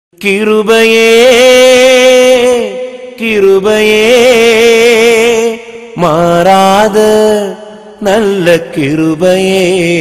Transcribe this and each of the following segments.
கிருபையே கிருபையே மாறாத நல்ல கிருபையே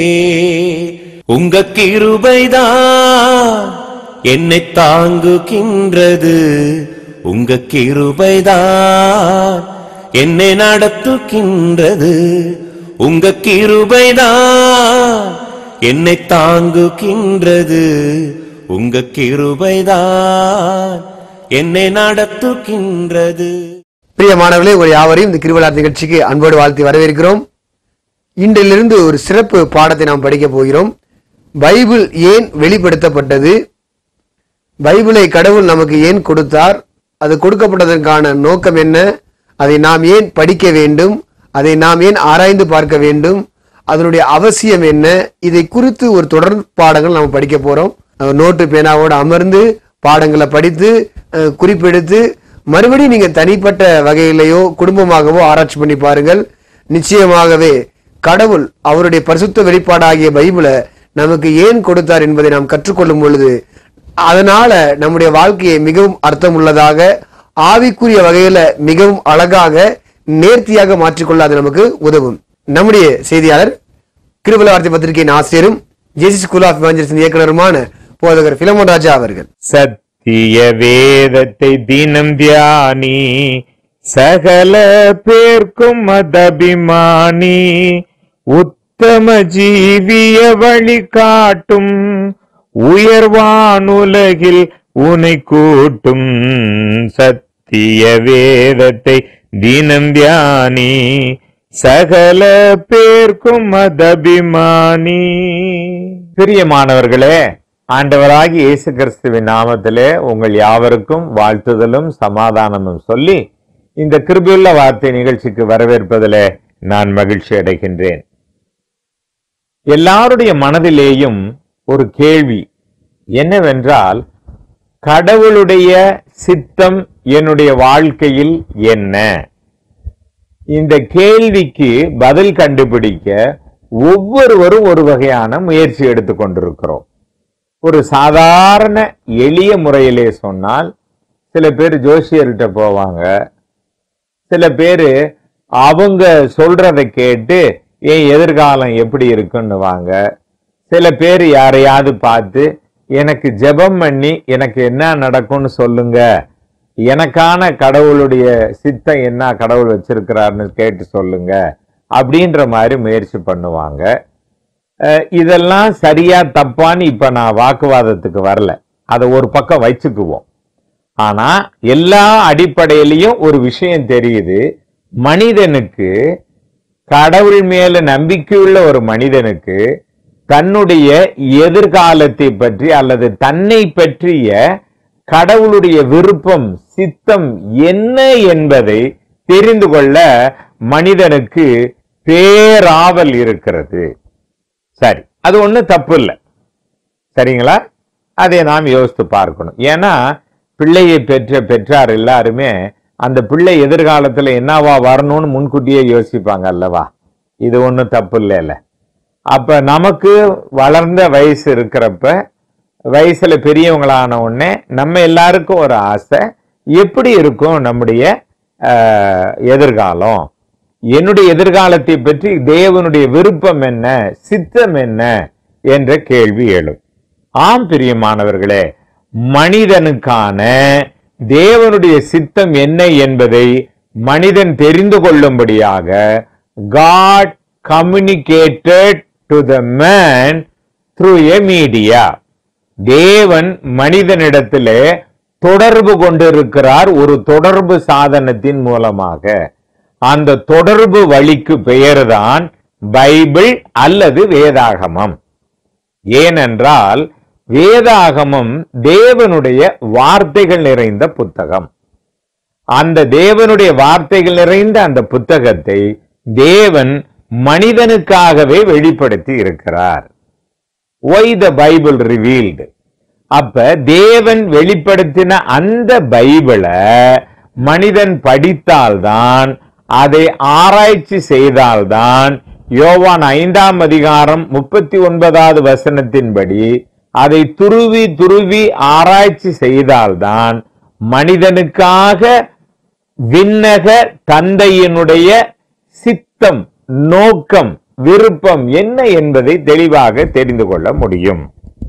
உங்க கிருபைதான் என்னை தாங்குகின்றது உங்க கிருபைதான் என்னை நடத்துகின்றது உங்க கிருபைதான் என்னை தாங்குகின்றது உங்க கிருபைதான் என்னை நடத்துகின்றது பிரியமானவர்களே ஒரு யாவரையும் இந்த கிருவிழா நிகழ்ச்சிக்கு அன்போடு வாழ்த்தி வரவேற்கிறோம் இன்றிலிருந்து ஒரு சிறப்பு பாடத்தை நாம் படிக்க போகிறோம் பைபிள் ஏன் வெளிப்படுத்தப்பட்டது பைபிளை கடவுள் நமக்கு ஏன் கொடுத்தார் அது கொடுக்கப்பட்டதற்கான நோக்கம் என்ன அதை நாம் ஏன் படிக்க வேண்டும் அதை நாம் ஏன் ஆராய்ந்து பார்க்க வேண்டும் அதனுடைய அவசியம் என்ன இதை குறித்து ஒரு தொடர் பாடங்கள் நாம் படிக்க போறோம் அஹ் நோட்டு பேனாவோடு அமர்ந்து பாடங்களை படித்து அஹ் குறிப்பெடுத்து மறுபடியும் நீங்க தனிப்பட்ட வகையிலேயோ குடும்பமாகவோ ஆராய்ச்சி பண்ணி பாருங்கள் நிச்சயமாகவே கடவுள் அவருடைய பரிசுத்த வெளிப்பாடாகிய பைபிளை நமக்கு ஏன் கொடுத்தார் என்பதை நாம் கற்றுக்கொள்ளும் பொழுது அதனால நம்முடைய வாழ்க்கையை மிகவும் அர்த்தமுள்ளதாக ஆவிக்குரிய வகையில மிகவும் அழகாக நேர்த்தியாக மாற்றிக்கொள்ள அது நமக்கு உதவும் நம்முடைய செய்தியாளர் கிருபல வார்த்தை பத்திரிகையின் ஆசிரியரும் ஜேசி ஸ்கூல் ஆஃப் இவாஞ்சலிசம் இயக்குனருமான போதகர் பிலமோன் ராஜா அவர்கள் சத்திய வேதத்தை தினம் தியானி சகல பேர்க்கும் மதபிமானி உத்தம ஜீவிய வழி காட்டும் உயர்வானுலகில் உனை கூட்டும் சத்திய வேதத்தை தினம் தியானி சகல பேர்க்கும் மதபிமானி பிரியமானவர்களே ஆண்டவராகி இயேசு கிறிஸ்துவின் நாமத்திலே உங்கள் யாவருக்கும் வாழ்த்துதலும் சமாதானமும் சொல்லி இந்த கிருபியுள்ள வார்த்தை நிகழ்ச்சிக்கு வரவேற்பதிலே நான் மகிழ்ச்சி அடைகின்றேன் எல்லாருடைய மனதிலேயும் ஒரு கேள்வி என்னவென்றால் கடவுளுடைய சித்தம் என்னுடைய வாழ்க்கையில் என்ன இந்த கேள்விக்கு பதில் கண்டுபிடிக்க ஒவ்வொருவரும் ஒரு வகையான முயற்சி எடுத்துக் கொண்டிருக்கிறோம் ஒரு சாதாரண எளிய முறையிலே சொன்னால் சில பேர் ஜோசியர்கிட்ட போவாங்க சில பேர் அவங்க சொல்றதை கேட்டு என் எதிர்காலம் எப்படி இருக்குன்னுவாங்க சில பேர் யாரையாவது பார்த்து எனக்கு ஜெபம் பண்ணி எனக்கு என்ன நடக்கும்னு சொல்லுங்க எனக்கான கடவுளுடைய சித்தம் என்ன கடவுள் வச்சிருக்கிறாருன்னு கேட்டு சொல்லுங்க அப்படின்ற மாதிரி முயற்சி பண்ணுவாங்க அஹ் இதெல்லாம் சரியா தப்பான்னு இப்ப நான் வாக்குவாதத்துக்கு வரல அதை ஒரு பக்கம் வச்சுக்குவோம் ஆனா எல்லா அடிப்படையிலையும் ஒரு விஷயம் தெரியுது மனிதனுக்கு கடவுள் மேல நம்பிக்கையுள்ள ஒரு மனிதனுக்கு தன்னுடைய எதிர்காலத்தை பற்றி அல்லது தன்னை பற்றிய கடவுளுடைய விருப்பம் சித்தம் என்ன என்பதை தெரிந்து கொள்ள மனிதனுக்கு பேராவல் இருக்கிறது சரி அது ஒண்ணு தப்பு இல்லை சரிங்களா அதை நாம் யோசித்து பார்க்கணும் ஏன்னா பிள்ளையை பெற்ற பெற்றார் எல்லாருமே அந்த பிள்ளை எதிர்காலத்துல என்னவா வரணும்னு முன்கூட்டியே யோசிப்பாங்க அல்லவா இது ஒன்றும் தப்பு இல்லைல்ல அப்ப நமக்கு வளர்ந்த வயசு இருக்கிறப்ப வயசுல பெரியவங்களான உடனே நம்ம எல்லாருக்கும் ஒரு ஆசை எப்படி இருக்கும் நம்முடைய ஆஹ், எதிர்காலம் என்னுடைய எதிர்காலத்தை பற்றி தேவனுடைய விருப்பம் என்ன சித்தம் என்ன என்ற கேள்வி எழும் ஆம் பிரியமானவர்களே மனிதனுக்கான தேவனுடைய சித்தம் என்ன என்பதை மனிதன் தெரிந்து கொள்ளும்படியாக God communicated to the man through a media தேவன் மனிதனிடத்திலே தொடர்பு கொண்டிருக்கிறார் ஒரு தொடர்பு சாதனத்தின் மூலமாக அந்த தொடர்பு வழிக்கு பெயர்தான் பைபிள் அல்லது வேதாகமம் ஏனென்றால் வேதாகமம் தேவனுடைய வார்த்தைகள் நிறைந்த புத்தகம் அந்த தேவனுடைய வார்த்தைகள் நிறைந்த அந்த புத்தகத்தை தேவன் மனிதனுக்காகவே வெளிப்படுத்தி இருக்கிறார் ஒய் த பைபிள் ரிவீல்டு அப்ப தேவன் வெளிப்படுத்தின அந்த பைபிளை மனிதன் படித்தால்தான் அதை ஆராய்ச்சி செய்தால்தான் யோவான் ஐந்தாம் அதிகாரம் முப்பத்தி ஒன்பதாவது வசனத்தின்படி அதை துருவி துருவி ஆராய்ச்சி செய்தால்தான் மனிதனுக்காக விண்ணக தந்தையினுடைய சித்தம் நோக்கம் விருப்பம் என்ன என்பதை தெளிவாக தெரிந்து கொள்ள முடியும்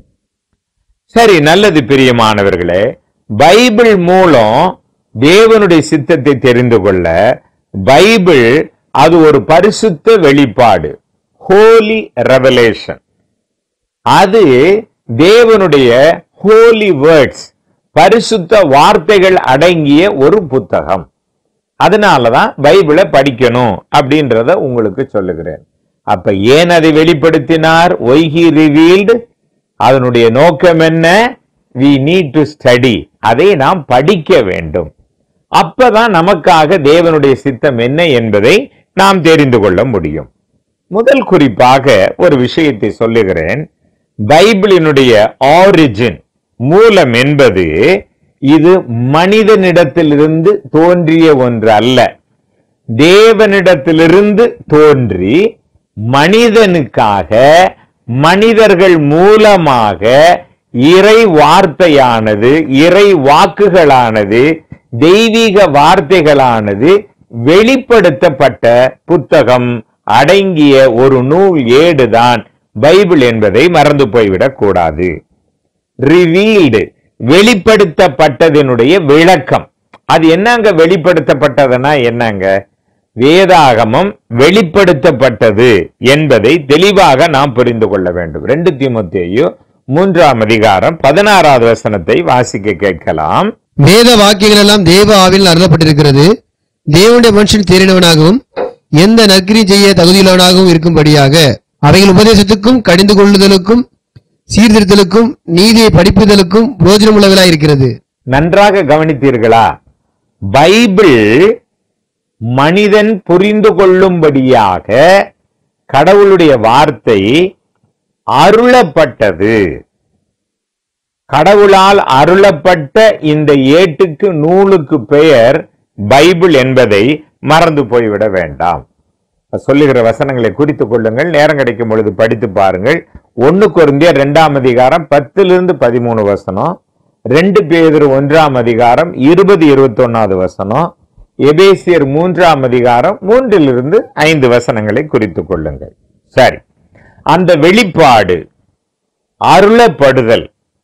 சரி நல்லது பிரியமானவர்களே பைபிள் மூலம் தேவனுடைய சித்தத்தை தெரிந்து கொள்ள பைபிள் அது ஒரு பரிசுத்த வெளிப்பாடு ஹோலி ரெவலேஷன் அது தேவனுடைய ஹோலி வேர்ட்ஸ் பரிசுத்த வார்த்தைகள் அடங்கிய ஒரு புத்தகம் அதனாலதான் பைபிளை படிக்கணும் அப்படின்றத உங்களுக்கு சொல்லுகிறேன் அப்ப ஏன் அதை வெளிப்படுத்தினார் ஒய்ஹி ரிவீல்டு அதனுடைய நோக்கம் என்ன வி நீட் டு ஸ்டடி அதை நாம் படிக்க வேண்டும் அப்பதான் நமக்காக தேவனுடைய சித்தம் என்ன என்பதை நாம் தெரிந்து கொள்ள முடியும் முதல் குறிப்பாக ஒரு விஷயத்தை சொல்லுகிறேன் பைபிளினுடைய ஆரிஜின் மூலம் என்பது இது மனிதனிடத்திலிருந்து தோன்றிய ஒன்று அல்ல தேவனிடத்திலிருந்து தோன்றி மனிதனுக்காக மனிதர்கள் மூலமாக இறை வார்த்தையானது இறை வாக்குகளானது தெய்வீக வார்த்தைகளானது வெளிப்படுத்தப்பட்ட புத்தகம் அடங்கிய ஒரு நூல் ஏடுதான் பைபிள் என்பதை மறந்து போய்விடக் கூடாது ரிவீல்டு வெளிப்படுத்தப்பட்டதனுடைய விளக்கம் அது என்னங்க வெளிப்படுத்தப்பட்டதுன்னா என்னங்க வேதாகமம் வெளிப்படுத்தப்பட்டது என்பதை தெளிவாக நாம் புரிந்து கொள்ள வேண்டும் ரெண்டு தீமோத்தேயு மூன்றாம் அதிகாரம் பதினாறாவது வசனத்தை வாசிக்க கேட்கலாம் வேத வாக்கியங்கள் எல்லாம் தேவ ஆவில் அருளப்பட்டிருக்கிறது தேவனுடைய மனுஷன் தேறினவனாகவும் எந்த நற்கிரி செய்ய தகுதியுள்ளவனாகவும் இருக்கும்படியாக அவைகள் உபதேசத்துக்கும் கடிந்து கொள்ளுதலுக்கும் சீர்திருத்தலுக்கும் நீதியை படிப்புதலுக்கும் பிரோஜனமுள்ளவர்களாய் இருக்கிறது நன்றாக கவனித்தீர்களா பைபிள் மனிதன் புரிந்து கொள்ளும்படியாக கடவுளுடைய வார்த்தை அருளப்பட்டது கடவுளால் அருளப்பட்ட இந்த ஏட்டுக்கு நூலுக்கு பெயர் பைபிள் என்பதை மறந்து போய்விட வேண்டாம் சொல்லுகிற வசனங்களை குறித்துக் கொள்ளுங்கள் நேரம் கிடைக்கும் பொழுது படித்து பாருங்கள் ஒன்னு குருந்திய இரண்டாம் அதிகாரம் பத்திலிருந்து பதிமூணு வசனம் ரெண்டு பேதர் ஒன்றாம் அதிகாரம் இருபது இருபத்தி ஒன்னாவது வசனம் எபேசியர் மூன்றாம் அதிகாரம் மூன்றிலிருந்து ஐந்து வசனங்களை குறித்துக் கொள்ளுங்கள் சரி அந்த வெளிப்பாடு அருளப்படுதல்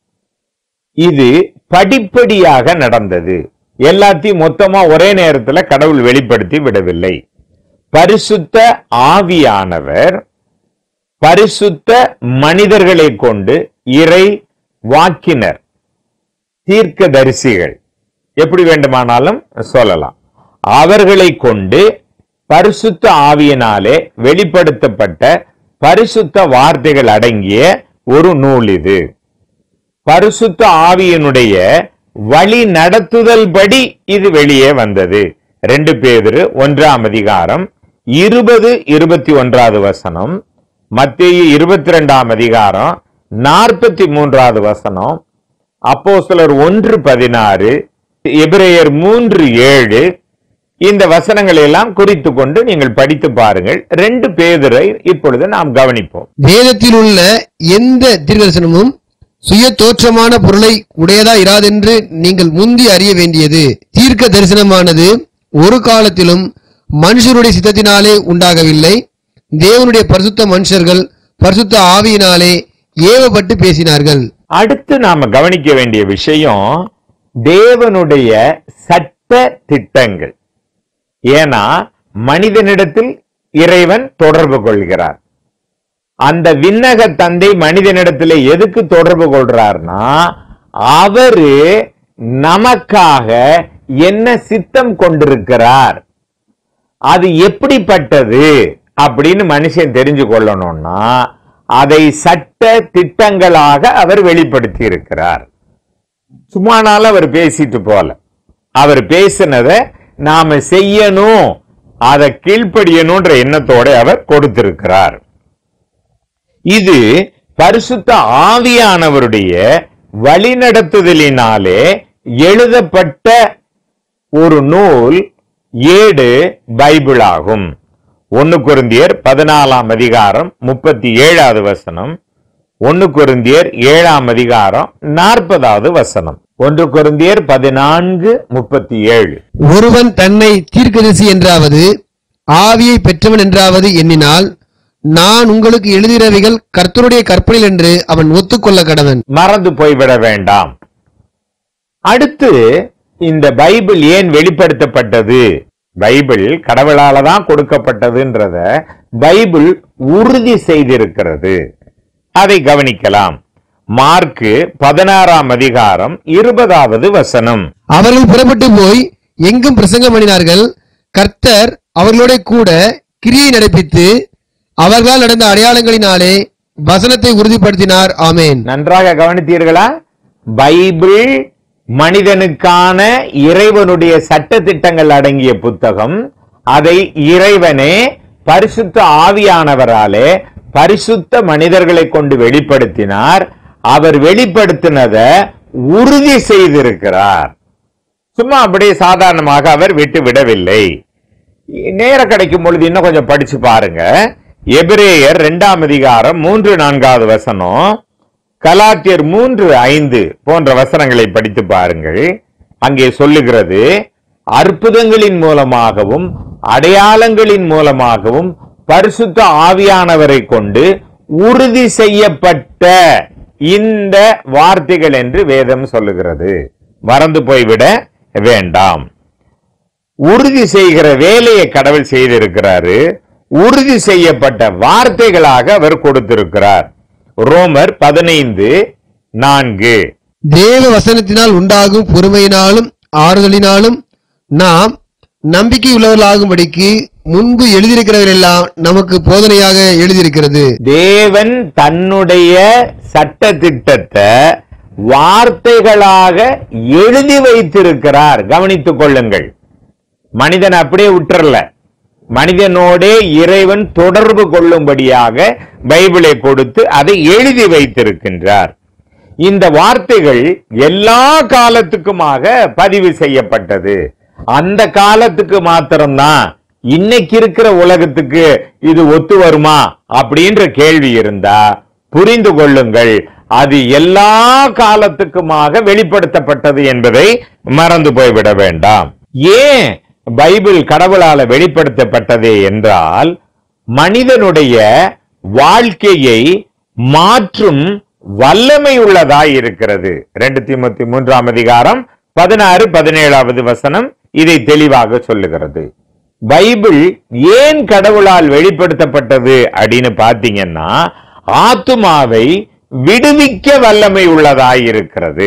இது படிப்படியாக நடந்தது எல்லாத்தையும் மொத்தமா ஒரே நேரத்துல கடவுள் வெளிப்படுத்தி விடவில்லை பரிசுத்த ஆவியானவர் பரிசுத்த மனிதர்களை கொண்டு இறை வாக்கினர் தீர்க்கதரிசிகள் எப்படி வேண்டுமானாலும் சொல்லலாம் அவர்களை கொண்டு பரிசுத்த ஆவியினாலே வெளிப்படுத்தப்பட்ட பரிசுத்த வார்த்தைகள் அடங்கிய ஒரு நூல் இது பரிசுத்த ஆவியினுடைய வழி நடத்துதல் படி இது வெளியே வந்தது ரெண்டு பேரு ஒன்றாம் அதிகாரம் இருபது இருபத்தி ஒன்றாவது வசனம் மத்திய இருபத்தி ரெண்டாம் அதிகாரம் நாற்பத்தி மூன்றாவது வசனம் அப்போ சிலர் ஒன்று பதினாறு எபிரேயர் மூன்று ஏழு இந்த வசனங்களை எல்லாம் குறித்து கொண்டு நீங்கள் படித்து பாருங்கள் ரெண்டு பேதரை இப்பொழுது நாம் கவனிப்போம் வேதத்தில் உள்ள எந்த தீர்க்கதரிசனமும் சுய தோற்றமான பொருளை உடையதா இராதென்று நீங்கள் முந்தி அறிய வேண்டியது தீர்க்க தரிசனமானது ஒரு காலத்திலும் மனுஷருடைய சித்தத்தினாலே உண்டாகவில்லை தேவனுடைய பரிசுத்த மனுஷர்கள் பரிசுத்த ஆவியினாலே ஏவப்பட்டு பேசினார்கள் அடுத்து நாம கவனிக்க வேண்டிய விஷயம் தேவனுடைய சட்ட திட்டங்கள் ஏன்னா மனிதனிடத்தில் இறைவன் தொடர்பு கொள்கிறார் அந்த விண்ணக தந்தை மனிதனிடத்தில் எதுக்கு தொடர்பு கொள்றார்னா அவரு நமக்காக என்ன சித்தம் கொண்டிருக்கிறார் அது எப்படிப்பட்டது அப்படின்னு மனுஷன் தெரிஞ்சு கொள்ளணும்னா அதை சட்ட திட்டங்களாக அவர் வெளிப்படுத்தி இருக்கிறார் சும்மானால அவர் பேசிட்டு போல அவர் பேசினத நாம செய்யணும் அதை கீழ்ப்படியணும்ன்ற எண்ணத்தோட அவர் கொடுத்திருக்கிறார் இது பரிசுத்த ஆவியானவருடைய வழிநடத்துதலினாலே எழுதப்பட்ட ஒரு நூல் ஏடு பைபிள் ஆகும் ஒன்னு குருந்தியர் பதினாலாம் அதிகாரம் முப்பத்தி ஏழாவது வசனம் ஒன்னு கொரிந்தியர் ஏழாம் அதிகாரம் நாற்பதாவது வசனம் ஒன்று கொரிந்தியர் பதினான்கு முப்பத்தி ஏழு ஒருவன் தன்னை தீர்க்கதரிசி என்றாவது ஆவியை பெற்றவன் என்றாவது எண்ணினால் நான் உங்களுக்கு எழுதுகிறவைகள் கர்த்தருடைய கற்பனைகள் என்று அவன் ஒத்துக்கொள்ள கடவன் மறந்து போய்விட வேண்டாம் அடுத்து இந்த பைபிள் ஏன் வெளிப்படுத்தப்பட்டது பைபிள் கடவுளால தான் கொடுக்கப்பட்டதுன்றத பைபிள் உறுதி செய்திருக்கிறது அதை கவனிக்கலாம் மார்க்கு பதினாறாம் அதிகாரம் இருபதாவது வசனம் அவர்கள் புறப்பட்டு போய் எங்கும் பிரசங்கம் பண்ணினார்கள் கர்த்தர் அவர்களோட கூட கிரியை நடப்பித்து அவர்களால் நடந்த அடையாளங்களினாலே வசனத்தை உறுதிப்படுத்தினார் ஆமேன் நன்றாக கவனித்தீர்களா பைபிள் மனிதனுக்கான இறைவனுடைய சட்ட திட்டங்கள் அடங்கிய புத்தகம் அதை இறைவனே பரிசுத்த ஆவியானவராலே பரிசுத்த மனிதர்களை கொண்டு வெளிப்படுத்தினார் அவர் வெளிப்படுத்தினத உறுதி செய்திருக்கிறார் சும்மா அப்படியே சாதாரணமாக அவர் விட்டு விடவில்லை நேரம் கிடைக்கும் பொழுது இன்னும் கொஞ்சம் படிச்சு பாருங்க எபிரேயர் இரண்டாம் அதிகாரம் மூன்று நான்காவது வசனம் கலாத்தியர் மூன்று ஐந்து போன்ற வசனங்களை படித்து பாருங்கள் அங்கே சொல்லுகிறது அற்புதங்களின் மூலமாகவும் அடையாளங்களின் மூலமாகவும் பரிசுத்த ஆவியானவரை கொண்டு உறுதி செய்யப்பட்ட இந்த வார்த்தைகள் என்று வேதம் சொல்லுகிறது மறந்து போய்விட வேண்டாம் உறுதி செய்கிற வேலையை கடவுள் செய்திருக்கிறாரு உறுதி செய்யப்பட்ட வார்த்தைகளாக அவர் கொடுத்திருக்கிறார் ரோமர் பதினைந்து நான்கு தேவ வசனத்தினால் உண்டாகும் பொறுமையினாலும் ஆறுதலினாலும் நாம் நம்பிக்கை உள்ளவர்களாகும்படிக்கு முன்பு எழுதியிருக்கிறவரெல்லாம் நமக்கு போதனையாக எழுதியிருக்கிறது தேவன் தன்னுடைய சட்ட திட்டத்தை வார்த்தைகளாக எழுதி வைத்திருக்கிறார் கவனித்துக் கொள்ளுங்கள் மனிதன் அப்படியே விட்டுறல மனிதனோடே இறைவன் தொடர்பு கொள்ளும்படியாக பைபிளை கொடுத்து அதை எழுதி வைத்திருக்கின்றார் இந்த வார்த்தைகள் எல்லா காலத்துக்குமாக பதிவு செய்யப்பட்டது அந்த காலத்துக்கு மாத்திரம்தான் இன்னைக்கு இருக்கிற உலகத்துக்கு இது ஒத்து வருமா அப்படின்ற கேள்வி இருந்தா புரிந்து கொள்ளுங்கள் அது எல்லா காலத்துக்குமாக வெளிப்படுத்தப்பட்டது என்பதை மறந்து போய்விட வேண்டாம் ஏன் பைபிள் கடவுளால வெளிப்படுத்தப்பட்டது என்றால் மனிதனுடைய வாழ்க்கையை மாற்றும் வல்லமை உள்ளதாய் இருக்கிறது ரெண்டு தீமத்தி மூன்றாம் அதிகாரம் பதினாறு பதினேழாவது வசனம் இதை தெளிவாக சொல்லுகிறது பைபிள் ஏன் கடவுளால் வெளிப்படுத்தப்பட்டது அப்படின்னு பாத்தீங்கன்னா ஆத்துமாவை விடுவிக்க வல்லமை உள்ளதாய் இருக்கிறது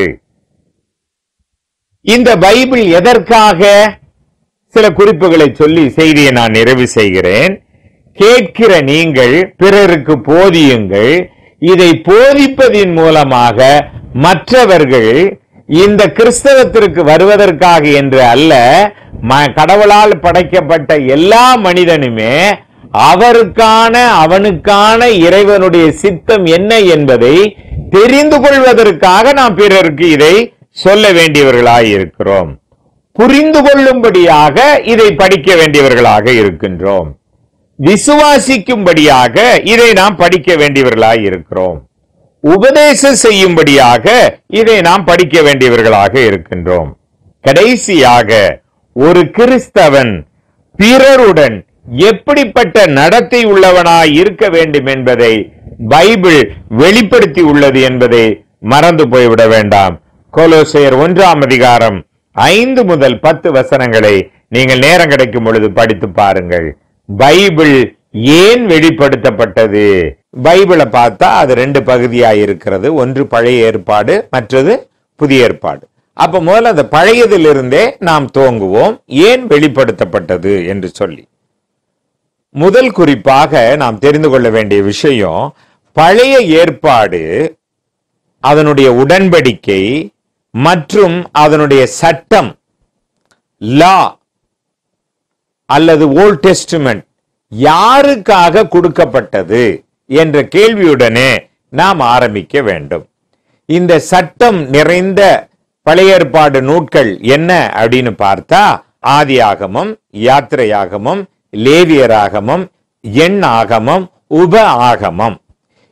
இந்த பைபிள் எதற்காக சில குறிப்புகளை சொல்லி செய்தியை நான் நிறைவு செய்கிறேன் கேட்கிற நீங்கள் பிறருக்கு போதியுங்கள் இதை போதிப்பதின் மூலமாக மற்றவர்கள் இந்த கிறிஸ்தவத்திற்கு வருவதற்காக என்று அல்ல ம- கடவுளால் படைக்கப்பட்ட எல்லா மனிதனுமே அவருக்கான அவனுக்கான இறைவனுடைய சித்தம் என்ன என்பதை தெரிந்து கொள்வதற்காக நாம் பிறருக்கு இதை சொல்ல வேண்டியவர்களாய் இருக்கிறோம் புரிந்து கொள்ளும்படியாக இதை படிக்க வேண்டியவர்களாக இருக்கின்றோம் விசுவாசிக்கும்படியாக இதை நாம் படிக்க வேண்டியவர்களாய் இருக்கிறோம் உபதேசம் செய்யும்படியாக இதை நாம் படிக்க வேண்டியவர்களாக இருக்கின்றோம் கடைசியாக ஒரு கிறிஸ்தவன் பிறருடன் எப்படிப்பட்ட நடத்தை உள்ளவனாய் இருக்க வேண்டும் என்பதை பைபிள் வெளிப்படுத்தி உள்ளது என்பதை மறந்து போய்விட வேண்டாம் கொலோசையர் ஒன்றாம் அதிகாரம் ஐந்து முதல் பத்து வசனங்களை நீங்கள் நேரம் கிடைக்கும் பொழுது படித்து பாருங்கள் பைபிள் ஏன் வெளிப்படுத்தப்பட்டது பைபிளை பார்த்தா அது ரெண்டு பகுதியா இருக்கிறது ஒன்று பழைய ஏற்பாடு மற்றது புதிய ஏற்பாடு அப்ப முதல்ல அந்த பழையதிலிருந்தே நாம் துவங்குவோம் ஏன் வெளிப்படுத்தப்பட்டது என்று சொல்லி முதல் குறிப்பாக நாம் தெரிந்து கொள்ள வேண்டிய விஷயம் பழைய ஏற்பாடு அதனுடைய உடன்படிக்கை மற்றும் அதனுடைய சட்டம் லா அல்லது ஓல்ட் டெஸ்டிமெண்ட் யாருக்காக கொடுக்கப்பட்டது என்ற கேள்வியுடனே நாம் ஆரம்பிக்க வேண்டும் இந்த சட்டம் நிறைந்த பழைய ஏற்பாடு நூட்கள் என்ன அப்படின்னு பார்த்தா ஆதியாகமம் யாத்திரையாகமம் லேவியராகமம் எண் ஆகமம் உப ஆகமம்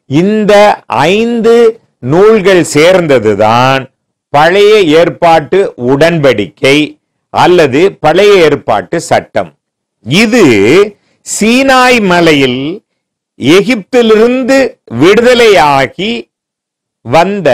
இந்த ஐந்து நூல்கள் சேர்ந்ததுதான் பழைய ஏற்பாட்டு உடன்படிக்கை அல்லது பழைய ஏற்பாட்டு சட்டம் இது சீனாய் மலையில் எகிப்திலிருந்து விடுதலையாகி வந்த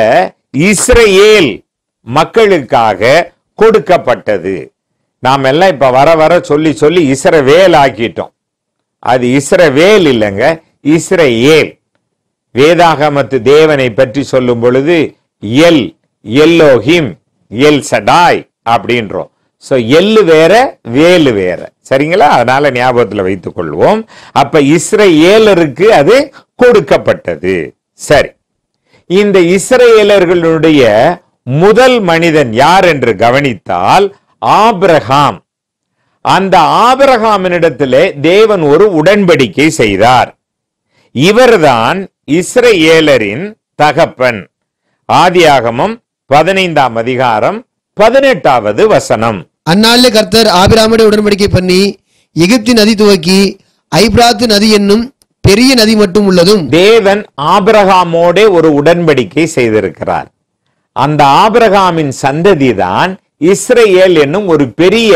இஸ்ரேல் மக்களுக்காக கொடுக்கப்பட்டது நாம் எல்லாம் இப்ப வர வர சொல்லி சொல்லி இஸ்ரவேல் ஆக்கிட்டோம் அது இஸ்ரவேல் இல்லைங்க இஸ்ரேல் வேதாகமத்து தேவனை பற்றி சொல்லும் பொழுது எல் எல்லோஹிம் எல் சடாய் அப்படின்றோம் சோ எள்ளு வேற வேலு வேற சரிங்களா அதனால ஞாபகத்துல வைத்துக் கொள்வோம் அப்ப இஸ்ரேலருக்கு அது கொடுக்கப்பட்டது சரி இந்த இஸ்ரேலர்களுடைய முதல் மனிதன் யார் என்று கவனித்தால் ஆபிரகாம் அந்த ஆபிரகாமினிடத்திலே தேவன் ஒரு உடன்படிக்கை செய்தார் இவர்தான் இஸ்ரேலரின் தகப்பன் ஆதியாகமம் பதினைந்தாம் அதிகாரம் பதினெட்டாவது வசனம் அந்நாளிலே கர்த்தர் ஆபிராமுடைய உடன்படிக்கை பண்ணி எகிப்தின் நதி துவக்கி ஐப்ராத்து நதி என்னும் பெரிய நதி மட்டும் உள்ளதும் தேவன் ஆபிரகாமோடே ஒரு உடன்படிக்கை செய்திருக்கிறார் அந்த ஆபிரகாமின் சந்ததிதான் இஸ்ரேல் என்னும் ஒரு பெரிய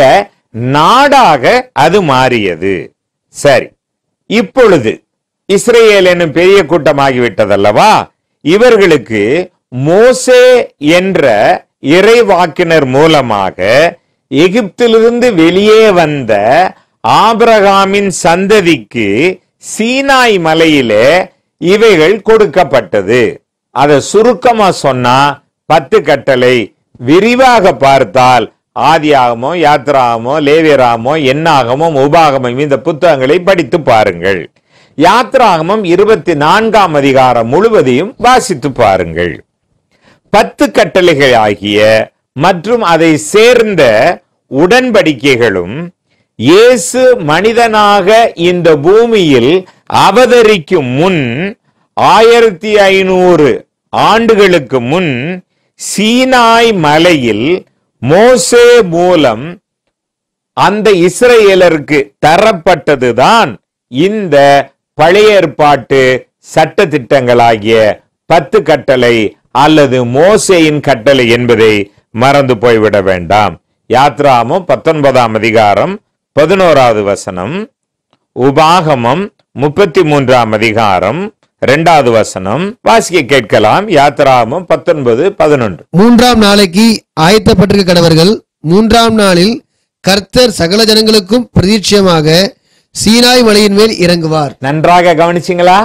நாடாக அது மாறியது சரி இப்பொழுது இஸ்ரேல் என்னும் பெரிய கூட்டமாகிவிட்டதல்லவா இவர்களுக்கு மோசே என்ற இறைவாக்கினர் மூலமாக எகிப்திலிருந்து வெளியே வந்த ஆபிரகாமின் சந்ததிக்கு சீனாய் மலையிலே இவைகள் கொடுக்கப்பட்டது அதை சுருக்கமா சொன்னா பத்து கட்டளை விரிவாக பார்த்தால் ஆதியாகமோ யாத்ராகமோ லேவியராகமோ எண்ணாகமோ உபாகமம் இந்த புத்தகங்களை படித்து பாருங்கள் யாத்ராகமம் இருபத்தி நான்காம் அதிகாரம் முழுவதையும் வாசித்து பாருங்கள் பத்து கட்டளைகள் ஆகிய மற்றும் அதை சேர்ந்த உடன்படிக்கைகளும் இயேசு மனிதனாக இந்த பூமியில் அவதரிக்கும் முன் ஆயிரத்தி ஐநூறு ஆண்டுகளுக்கு முன் சீனாய் மலையில் மோசே மூலம் அந்த இஸ்ரேலருக்கு தரப்பட்டதுதான் இந்த பழைய ஏற்பாட்டு சட்ட திட்டங்களாகிய பத்து கட்டளை அல்லது மோசேயின் கட்டளை என்பதை மறந்து போய்விட வேண்டாம் யாத்ராமம் பத்தொன்பதாம் அதிகாரம் பதினோராவது வசனம் உபாகமம் முப்பத்தி மூன்றாம் அதிகாரம் இரண்டாவது வசனம் வாசிக்க கேட்கலாம் யாத்ராமம் பத்தொன்பது பதினொன்று மூன்றாம் நாளைக்கு ஆயத்தப்பட்டிருக்க கடவர்கள் மூன்றாம் நாளில் கர்த்தர் சகல ஜனங்களுக்கும் பிரதீட்சயமாக சீனாய் மலையின் மேல் இறங்குவார் நன்றாக கவனிச்சிங்களா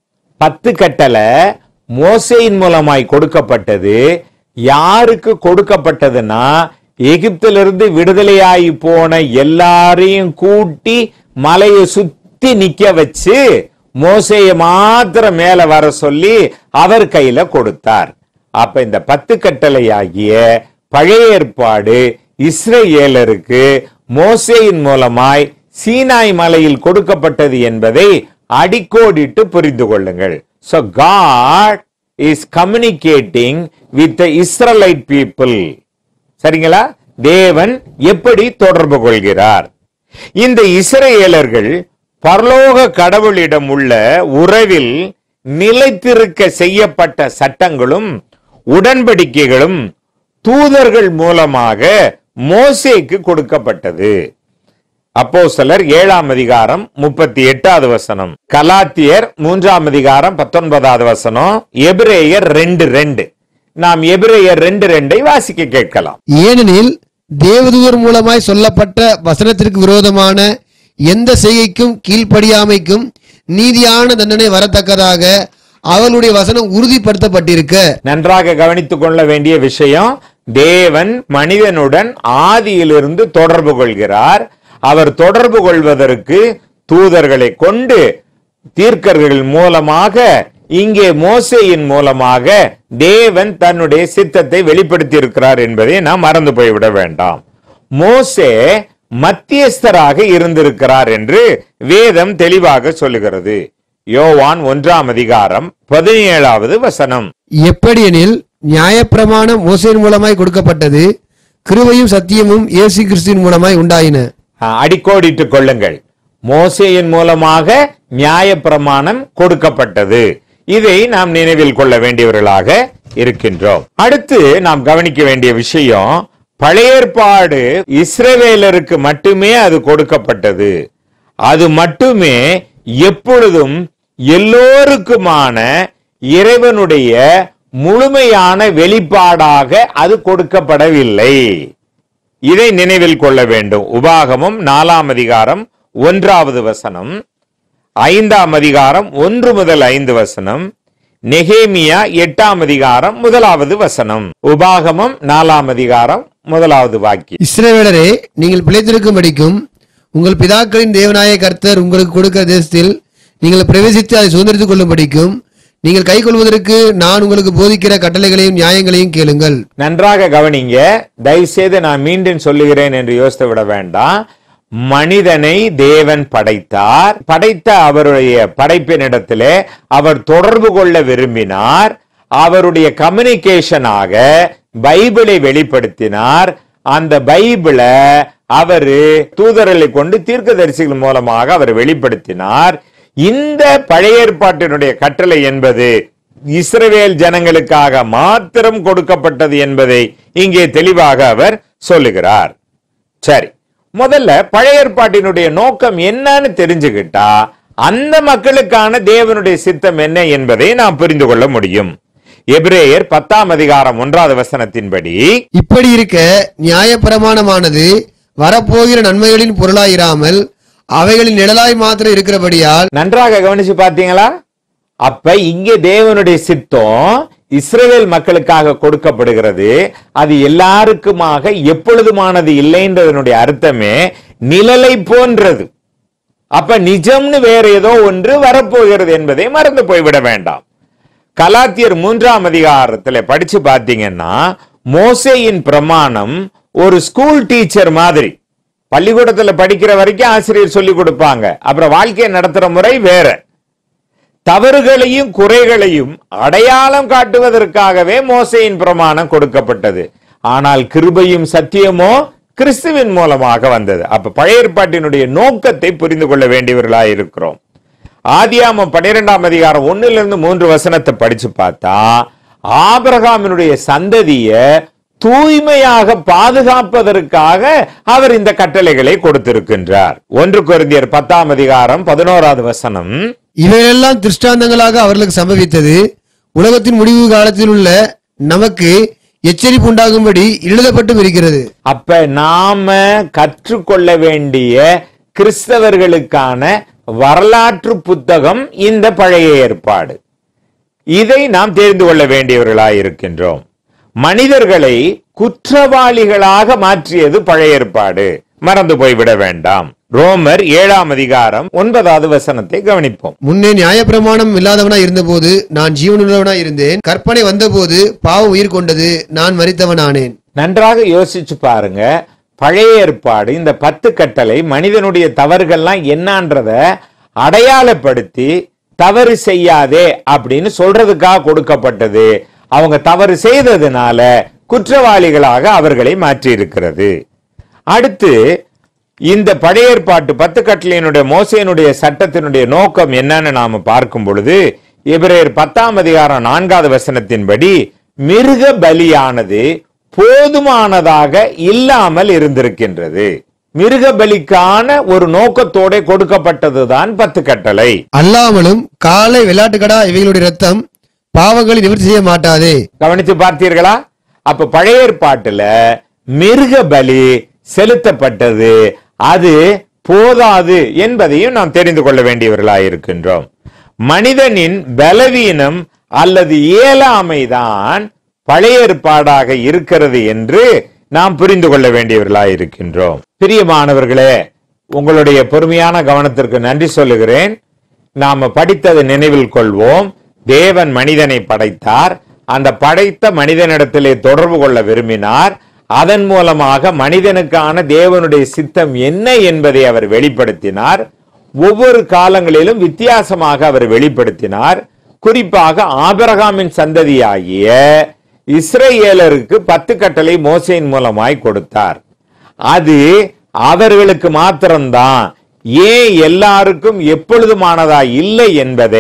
பத்து கட்டளை மோசையின் மூலமாய் கொடுக்கப்பட்டது யாருக்கு கொடுக்கப்பட்டதுன்னா எகிப்திலிருந்து விடுதலையாகி போன எல்லாரையும் கூட்டி மலையை சுத்தி நிக்க வச்சு மோசைய மாத்திரம் மேல வர சொல்லி அவர் கையில கொடுத்தார் அப்ப இந்த பத்து கட்டளை ஆகிய பழைய ஏற்பாடு இஸ்ரேலருக்கு மோசேயின் மூலமாய் சீனாய் மலையில் கொடுக்கப்பட்டது என்பதை அடிக்கோடிட்டு புரிந்து கொள்ளுங்கள் so god is communicating with the israelite people சரிங்களா தேவன் எப்படி தொடர்பு கொள்கிறார் இந்த இஸ்ரேலர்கள் பரலோக கடவுளிடம் உள்ள உறவில் நிலைத்திருக்க செய்யப்பட்ட சட்டங்களும் உடன்படிக்கைகளும் தூதர்கள் மூலமாக மோசேக்கு கொடுக்கப்பட்டது அப்போஸ்தலர் ஏழாம் அதிகாரம் முப்பத்தி எட்டாவது வசனம் கலாத்தியர் மூன்றாம் அதிகாரம் பத்தொன்பதாவது வசனம் எபிரேயர் ரெண்டு ரெண்டு நாம் எபிரேயர் ரெண்டு ரெண்டை வாசிக்க கேட்கலாம் ஏனெனில் தேவதூதர் மூலமாய் சொல்லப்பட்ட வசனத்திற்கு விரோதமான எந்த செய்கைக்கும் கீழ்ப்படியாமைக்கும் நீதியான தண்டனை வரத்தக்கதாக அவளுடைய வசனம் உறுதிப்படுத்தப்பட்டிருக்க நன்றாக கவனித்துக் கொள்ள வேண்டிய விஷயம் தேவன் மனிதனுடன் ஆதியிலிருந்து தொடர்பு கொள்கிறார் அவர் தொடர்பு கொள்வதற்கு தூதர்களை கொண்டு தீர்க்கர்கள் மூலமாக இங்கே மோசேயின் மூலமாக தேவன் தன்னுடைய சித்தத்தை வெளிப்படுத்தி இருக்கிறார் என்பதை நாம் மறந்து போய்விட வேண்டாம் மோசே மத்தியஸ்தராக இருந்திருக்கிறார் என்று வேதம் தெளிவாக சொல்லுகிறது யோவான் ஒன்றாம் அதிகாரம் பதினேழாவது வசனம் எப்படியெனில் நியாயப்பிரமாணம் மோசையின் மூலமாய் கொடுக்கப்பட்டது கிருபையும் சத்தியமும் இயேசு கிறிஸ்துவின் மூலமாய் உண்டாயின ஆ, அடிக்கோடிட்டுக் கொள்ளுங்கள் மோசேயின் மூலமாக நியாயப்பிரமாணம் கொடுக்கப்பட்டது இதை நாம் நினைவில் கொள்ள வேண்டியவர்களாக இருக்கின்றோம் அடுத்து நாம் கவனிக்க வேண்டிய விஷயம் பழைய ஏற்பாடு இஸ்ரவேலருக்கு மட்டுமே அது கொடுக்கப்பட்டது அது மட்டுமே எப்பொழுதும் எல்லோருக்குமான இறைவனுடைய முழுமையான வெளிப்பாடாக அது கொடுக்கப்படவில்லை இதை நினைவில் கொள்ள வேண்டும் உபாகமம் நாலாம் அதிகாரம் ஒன்றாவது வசனம் ஐந்தாம் அதிகாரம் ஒன்று முதல் ஐந்து வசனம் நெகேமியா எட்டாம் அதிகாரம் முதலாவது வசனம் உபாகமம் நாலாம் அதிகாரம் முதலாவது வாக்கியம் இஸ்ரவேலரே நீங்கள் பிழைத்திருக்கும்படிக்கும் உங்கள் பிதாக்களின் தேவனாய கர்த்தர் உங்களுக்கு கொடுக்கிற தேசத்தில் நீங்கள் பிரவேசித்து அதை சுதந்திரித்துக் கொள்ளும்படிக்கும் நீங்கள் கைக்கொள்வதற்கு நான் உங்களுக்கு போதிக்கிற கட்டளைகளையும் நியாயங்களையும் கேளுங்கள் நன்றாக கவனிங்க தயவு செய்து நான் மீண்டும் சொல்லுகிறேன் என்று யோசித்து விட வேண்டாம் மனிதனை தேவன் படைத்தார் படைத்த அவருடைய படைப்பினிடத்திலே அவர் தொடர்பு கொள்ள விரும்பினார் அவருடைய கம்யூனிகேஷனாக பைபிளை வெளிப்படுத்தினார் அந்த பைபிளை அவரு தூதர்களை கொண்டு தீர்க்கதரிசிகள் மூலமாக அவர் வெளிப்படுத்தினார் இந்த பழைய ஏற்பாட்டினுடைய கட்டளை என்பது இஸ்ரவேல் ஜனங்களுக்காக மாத்திரம் கொடுக்கப்பட்டது என்பதை இங்கே தெளிவாக அவர் சொல்லுகிறார் சரி முதல்ல பழைய ஏற்பாட்டினுடைய நோக்கம் என்னன்னு தெரிஞ்சுக்கிட்டா அந்த மக்களுக்கான தேவனுடைய சித்தம் என்ன என்பதை நாம் புரிந்து கொள்ள முடியும் எபிரேயர் பத்தாம் அதிகாரம் ஒன்றாவது வசனத்தின்படி இப்படி இருக்க நியாயப்பிரமாணமானது வரப்போகிற நன்மைகளின் பொருளாயிராமல் அவைகளின் நிழலாய் மாத்திரம் இருக்கிறபடியால் நன்றாக கவனிச்சு பார்த்தீங்களா அப்ப இங்கே தேவனுடைய சித்தம் இஸ்ரவேல் மக்களுக்காக கொடுக்கப்படுகிறது அது எல்லாருக்குமாக எப்பொழுதுமானது இல்லைன்றதனுடைய அர்த்தமே நிழலை போன்றது அப்ப நிஜம்னு வேற ஏதோ ஒன்று வரப்போகிறது என்பதை மறந்து போய்விட வேண்டாம் கலாத்தியர் மூன்றாம் அதிகாரத்துல படிச்சு பார்த்தீங்கன்னா மோசேயின் பிரமாணம் ஒரு ஸ்கூல் டீச்சர் மாதிரி பள்ளிக்கூடத்துல படிக்கிற வரைக்கும் ஆசிரியர் சொல்லி கொடுப்பாங்க அப்புறம் வாழ்க்கையை நடத்துற முறை வேற தவறுகளையும் குறைகளையும் அடையாளம் காட்டுவதற்காகவே மோசையின் பிரமாணம் கொடுக்கப்பட்டது ஆனால் கிருபையும் சத்தியமோ கிறிஸ்துவின் மூலமாக வந்தது அப்ப பழைய ஏற்பாட்டினுடைய நோக்கத்தை புரிந்து கொள்ள வேண்டியவர்களாய் இருக்கிறோம் ஆதியாமம் பன்னிரெண்டாம் அதிகாரம் ஒண்ணுல இருந்து மூன்று வசனத்தை படிச்சு பார்த்தா ஆபிரகாமினுடைய சந்ததிய தூய்மையாக பாதுகாப்பதற்காக அவர் இந்த கட்டளைகளை கொடுத்திருக்கின்றார் ஒன்று கொரிந்தியர் பத்தாம் அதிகாரம் பதினோராவது வசனம் இவையெல்லாம் திருஷ்டாந்தங்களாக அவர்களுக்கு சம்பவித்தது உலகத்தின் முடிவு காலத்தில் உள்ள நமக்கு எச்சரிப்பு உண்டாகும்படி எழுதப்பட்டும் இருக்கிறது அப்ப நாம கற்றுக்கொள்ள வேண்டிய கிறிஸ்தவர்களுக்கான வரலாற்று புத்தகம் இந்த பழைய ஏற்பாடு இதை நாம் தெரிந்து கொள்ள வேண்டியவர்களாய் இருக்கின்றோம் மனிதர்களை குற்றவாளிகளாக மாற்றியது பழைய ஏற்பாடு மறந்து போய்விட வேண்டாம் ரோமர் ஏழாம் அதிகாரம் ஒன்பதாவது வசனத்தை கவனிப்போம் முன்னே நியாயப்பிரமாணம் இல்லாதவனாய் இருந்தபோது நான் ஜீவனுள்ளவனாய் இருந்தேன் கற்பனை வந்தபோது பாவம் உயிர் கொண்டது நான் மரித்தவனானேன் நன்றாக யோசிச்சு பாருங்க பழைய ஏற்பாடு இந்த பத்து கட்டளை மனிதனுடைய தவறுகள்லாம் என்னன்றத அடையாளப்படுத்தி தவறு செய்யாதே அப்படின்னு சொல்றதுக்காக கொடுக்கப்பட்டது அவங்க தவறு செய்ததுனால குற்றவாளிகளாக அவர்களை மாற்றி இருக்கிறது அடுத்து இந்த பழைய ஏற்பாட்டு பத்து கட்டளையினுடைய மோசையினுடைய சட்டத்தினுடைய நோக்கம் என்னன்னு நாம பார்க்கும் பொழுது எபிரேயர் பத்தாம் அதிகாரம் நான்காவது வசனத்தின்படி மிருக பலியானது போதுமானதாக இல்லாமல் இருந்திருக்கின்றது மிருக பலிக்கான ஒரு நோக்கத்தோட கொடுக்கப்பட்டதுதான் பத்து கட்டளை அல்லாமலும் காலை வெள்ளாட்டுக்கடா இவைகளுடைய ரத்தம் பாவங்களை நிவர்த்தி செய்ய மாட்டாதே கவனித்து பார்த்தீர்களா அப்ப பழைய ஏற்பாட்டுல மிருக பலி செலுத்தப்பட்டது அது போதாது என்பதையும் நாம் தெரிந்து கொள்ள வேண்டியவர்களாய் இருக்கின்றோம் மனிதனின் பலவீனம் அல்லது இயலாமைதான் பழைய ஏற்பாடாக இருக்கிறது என்று நாம் புரிந்து கொள்ள வேண்டியவர்களாய் இருக்கின்றோம் பிரியமானவர்களே உங்களுடைய பொறுமையான கவனத்திற்கு நன்றி சொல்லுகிறேன் நாம படித்ததை நினைவில் கொள்வோம் தேவன் மனிதனை படைத்தார் அந்த படைத்த மனிதனிடத்திலே தொடர்பு கொள்ள விரும்பினார் அதன் மூலமாக மனிதனுக்கான தேவனுடைய சித்தம் என்ன என்பதை அவர் வெளிப்படுத்தினார் ஒவ்வொரு காலங்களிலும் வித்தியாசமாக அவர் வெளிப்படுத்தினார் குறிப்பாக ஆபிரகாமின் சந்ததியாகிய இஸ்ரேலருக்கு பத்து கட்டளை மோசையின் மூலமாய் கொடுத்தார் அது அவர்களுக்கு மாத்திரம்தான் ஏன் எல்லாருக்கும் எப்பொழுதுமானதா இல்லை என்பதை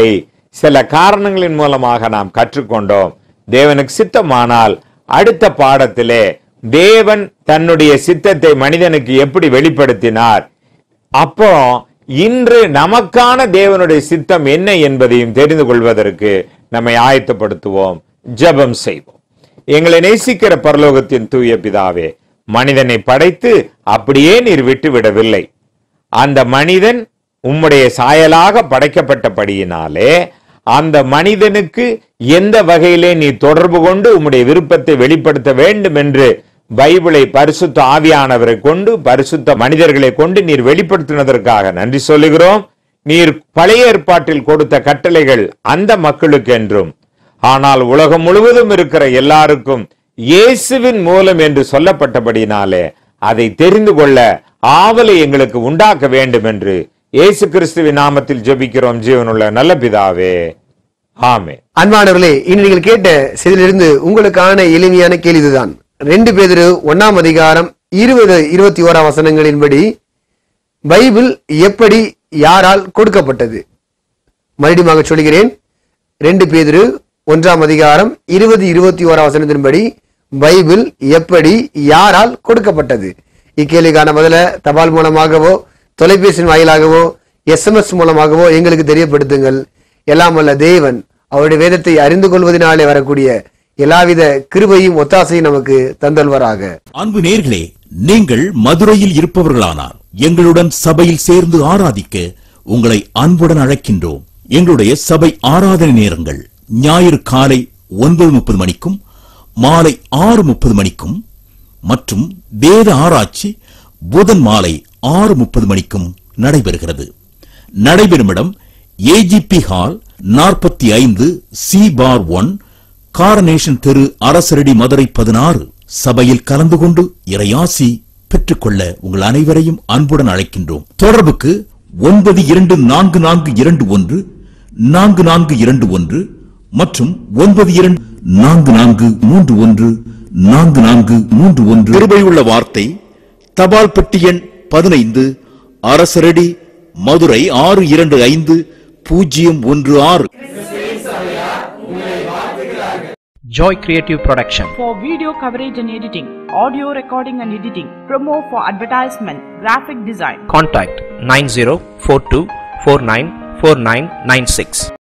சில காரணங்களின் மூலமாக நாம் கற்றுக்கொண்டோம் தேவனுக்கு சித்தமானால் அடுத்த பாடத்திலே தேவன் தன்னுடைய சித்தத்தை மனிதனுக்கு எப்படி வெளிப்படுத்தினார் அப்போ இன்று நமக்கான தேவனுடைய சித்தம் என்ன என்பதையும் தெரிந்து கொள்வதற்கு நம்மை ஆயத்தப்படுத்துவோம் ஜெபம் செய்வோம் எங்களை நேசிக்கிற பரலோகத்தின் தூய பிதாவே மனிதனை படைத்து அப்படியே நீர் விட்டு விடவில்லை அந்த மனிதன் உம்முடைய சாயலாக படைக்கப்பட்டபடியினாலே அந்த மனிதனுக்கு எந்த வகையிலே நீ தொடர்பு கொண்டு உம்முடைய விருப்பத்தை வெளிப்படுத்த வேண்டும் என்று பைபிளை பரிசுத்த ஆவியானவரை கொண்டு பரிசுத்த மனிதர்களை கொண்டு நீர் வெளிப்படுத்தினதற்காக நன்றி சொல்லுகிறோம் நீர் பழைய ஏற்பாட்டில் கொடுத்த கட்டளைகள் அந்த மக்களுக்கு என்றும் ஆனால் உலகம் முழுவதும் இருக்கிற எல்லாருக்கும் இயேசுவின் மூலம் என்று சொல்லப்பட்டபடினாலே அதை தெரிந்து கொள்ள ஆவலை எங்களுக்கு உண்டாக்க வேண்டும் என்று இயேசு கிறிஸ்துவின் நாமத்தில் ஜெபிக்கிறோம் ஜீவனுள்ள நல்ல பிதாவே ஆமே அன்பானவர்களே இன்று நீங்கள் கேட்ட செய்தியிலிருந்து உங்களுக்கான எளிமையான கேள்வி இதுதான் ரெண்டு பேதிரு ஒன்னாம் அதிகாரம் இருபது இருபத்தி ஓராம் வசனங்களின்படி பைபிள் எப்படி யாரால் கொடுக்கப்பட்டது மறுபடியும் சொல்கிறேன் ரெண்டு பேதிரு ஒன்றாம் அதிகாரம் இருபது இருபத்தி ஓராம் வசனத்தின்படி பைபிள் எப்படி யாரால் கொடுக்கப்பட்டது இக்கேள்விக்கான பதில தபால் மூலமாகவோ தொலைபேசியின் வாயிலாகவோ எஸ்எம்எஸ் மூலமாகவோ எங்களுக்கு தெரியப்படுத்துங்கள் எல்லாம் வல்ல தேவன் அவருடைய வேதத்தை அறிந்து கொள்வதனாலே வரக்கூடிய எல்லாவித கிருபையும் ஒத்தாசையும் நமக்கு தந்தல்வராக அன்பு நேர்களே நீங்கள் மதுரையில் இருப்பவர்களானார் எங்களுடன் சபையில் சேர்ந்து ஆராதிக்க உங்களை அன்புடன் அழைக்கின்றோம் எங்களுடைய சபை ஆராதனை நேரங்கள் ஞாயிறு காலை ஒன்பது முப்பது மணிக்கும் மாலை ஆறு முப்பது மணிக்கும் மற்றும் வேத ஆராய்ச்சி புதன் மாலை ஆறு முப்பது மணிக்கும் நடைபெறுகிறது நடைபெறும் இடம் ஏஜிபி ஹால் நாற்பத்தி ஐந்து சி பார் ஒன் காரனேஷன் தெரு அரசரடி மதுரை பதினாறு சபையில் கலந்து கொண்டு இறையாசி பெற்றுக்கொள்ள உங்கள் அனைவரையும் அன்புடன் அழைக்கின்றோம் தொடர்புக்கு ஒன்பது இரண்டு நான்கு நான்கு இரண்டு ஒன்று நான்கு நான்கு இரண்டு ஒன்று மற்றும் ஒன்பது இரண்டு நான்கு நான்கு மூன்று ஒன்று நான்கு நான்கு மூன்று ஒன்று கிருபையுள்ள வார்த்தை தபால் பெட்டி எண் பதினைந்து அரசரடி மதுரை ஆறு இரண்டு ஐந்து பூஜ்ஜியம் ஒன்று ஆறு Joy Creative Production. for video coverage and editing, audio recording and editing, promo for advertisement, graphic design. Contact 9042494996.